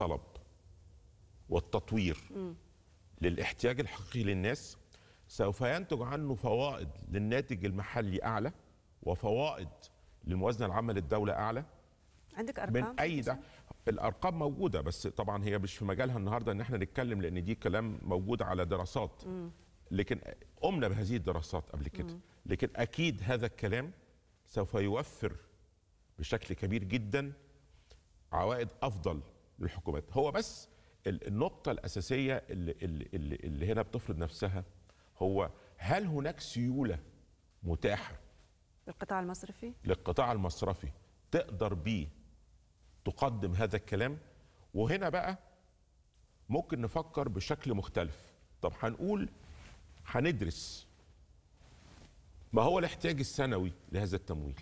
الطلب والتطوير للاحتياج الحقيقي للناس سوف ينتج عنه فوائد للناتج المحلي اعلى وفوائد للموازنه العامه للدوله اعلى عندك من ارقام اي ده الارقام موجوده بس طبعا هي مش في مجالها النهارده ان احنا نتكلم لان دي كلام موجود على دراسات لكن قمنا بهذه الدراسات قبل كده لكن اكيد هذا الكلام سوف يوفر بشكل كبير جدا عوائد افضل للحكومات هو بس ال- النقطه الاساسيه اللي, اللي, اللي, اللي هنا بتفرض نفسها هو هل هناك سيوله متاحه القطاع المصرفي للقطاع المصرفي تقدر بيه تقدم هذا الكلام وهنا بقى ممكن نفكر بشكل مختلف طب هنقول هندرس ما هو الاحتياج السنوي لهذا التمويل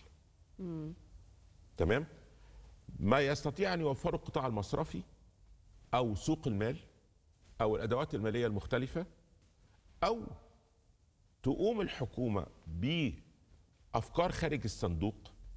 تمام ما يستطيع ان يوفره القطاع المصرفي او سوق المال او الادوات الماليه المختلفه او تقوم الحكومه بافكار خارج الصندوق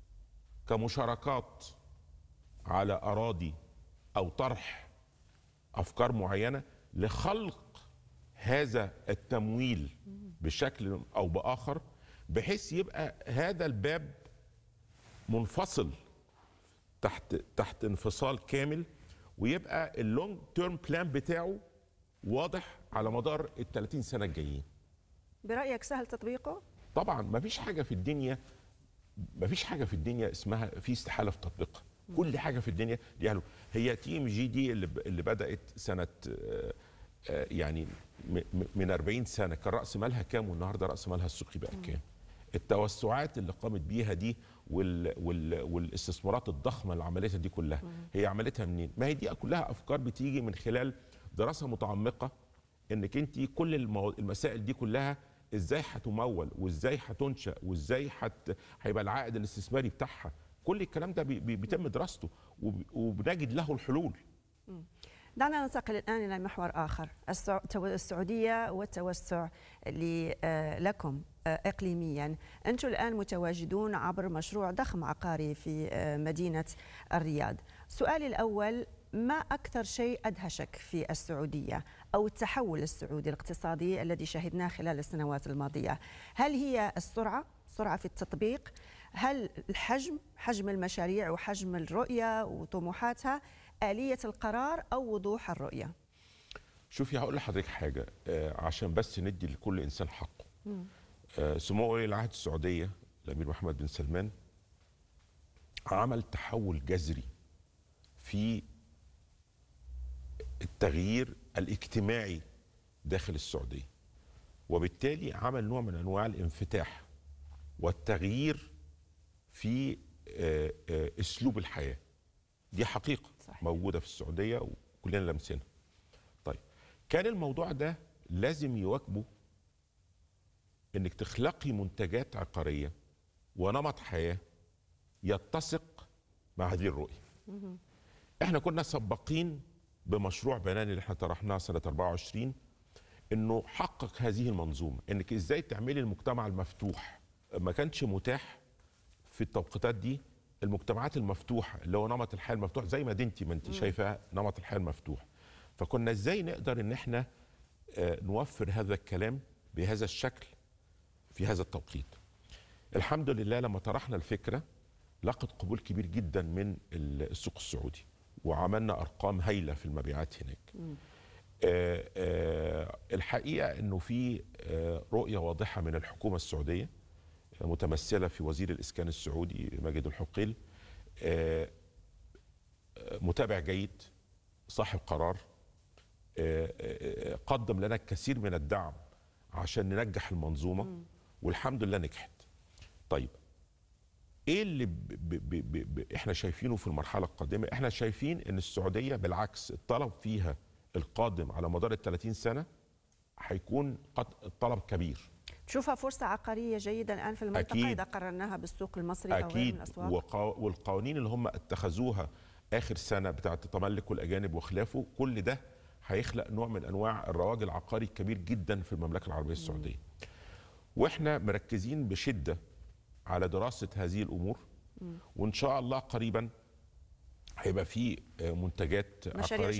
كمشاركات على اراضي او طرح افكار معينه لخلق هذا التمويل بشكل او باخر بحيث يبقى هذا الباب منفصل تحت تحت انفصال كامل ويبقى اللونج تيرم بلان بتاعه واضح على مدار ال 30 سنه الجايين برايك سهل تطبيقه طبعا ما فيش حاجه في الدنيا ما فيش حاجه في الدنيا اسمها في استحاله في تطبيقها كل حاجه في الدنيا دي حلوه هي تي ام جي دي اللي, ب- اللي بدات سنه آه، آه، يعني م- م- من 40 سنه كان راس مالها كام والنهارده راس مالها السوقي بقى كام التوسعات اللي قامت بيها دي وال وال والاستثمارات الضخمه اللي عملتها دي كلها هي عملتها منين ما هي دي كلها افكار بتيجي من خلال دراسه متعمقه انك انت كل المو... المسائل دي كلها ازاي هتمول وازاي هتنشا وازاي هت... هيبقى العائد الاستثماري بتاعها كل الكلام ده بي... بي- بيتم دراسته وب... وبنجد له الحلول دعنا ننتقل الآن إلى محور آخر السع- تو- السعودية والتوسع ل- آه، لكم آه، إقليميا أنتم الآن متواجدون عبر مشروع ضخم عقاري في آه، مدينة الرياض سؤالي الأول ما أكثر شيء أدهشك في السعودية أو التحول السعودي الاقتصادي الذي شهدناه خلال السنوات الماضية هل هي السرعة سرعة في التطبيق هل الحجم حجم المشاريع وحجم الرؤية وطموحاتها آلية القرار أو وضوح الرؤية شوفي هقول لحضرتك حاجه آه عشان بس ندي لكل انسان حقه آه سمو ولي العهد السعوديه الامير محمد بن سلمان عمل تحول جذري في التغيير الاجتماعي داخل السعوديه وبالتالي عمل نوع من انواع الانفتاح والتغيير في آه، آه، اسلوب الحياه دي حقيقه صحيح. موجوده في السعوديه وكلنا لامسينها طيب كان الموضوع ده لازم يواكبه انك تخلقي منتجات عقاريه ونمط حياه يتسق مع هذه الرؤيه احنا كنا سباقين بمشروع بنان اللي احنا طرحناه سنه 24 انه حقق هذه المنظومه انك ازاي تعملي المجتمع المفتوح ما كانش متاح في التوقيتات دي المجتمعات المفتوحه اللي هو نمط الحياه المفتوح زي ما دي ما انت شايفه نمط الحياه المفتوح فكنا ازاي نقدر ان احنا آه، نوفر هذا الكلام بهذا الشكل في هذا التوقيت الحمد لله لما طرحنا الفكره لقت قبول كبير جدا من ال- السوق السعودي وعملنا ارقام هايله في المبيعات هناك آه، آه، الحقيقه انه في آه، رؤيه واضحه من الحكومه السعوديه آه، متمثله في وزير الاسكان السعودي ماجد الحقيل آه، آه، متابع جيد صاحب قرار آه، آه، آه، قدم لنا الكثير من الدعم عشان ننجح المنظومه والحمد لله نجحت طيب ايه اللي ب ب ب ب ب احنا شايفينه في المرحله القادمه احنا شايفين ان السعوديه بالعكس الطلب فيها القادم على مدار ال 30 سنه هيكون قد الطلب كبير تشوفها فرصة عقارية جيدة الآن في المنطقة أكيد. إذا قررناها بالسوق المصري أو غيره من اكيد الأسواق وقا- والقوانين اللي هم اتخذوها اخر سنه بتاعه التملك والاجانب وخلافه كل ده هيخلق نوع من انواع الرواج العقاري الكبير جدا في المملكه العربيه السعوديه واحنا مركزين بشده على دراسه هذه الامور وان شاء الله قريبا هيبقى في آه، منتجات مشاريع عقاريه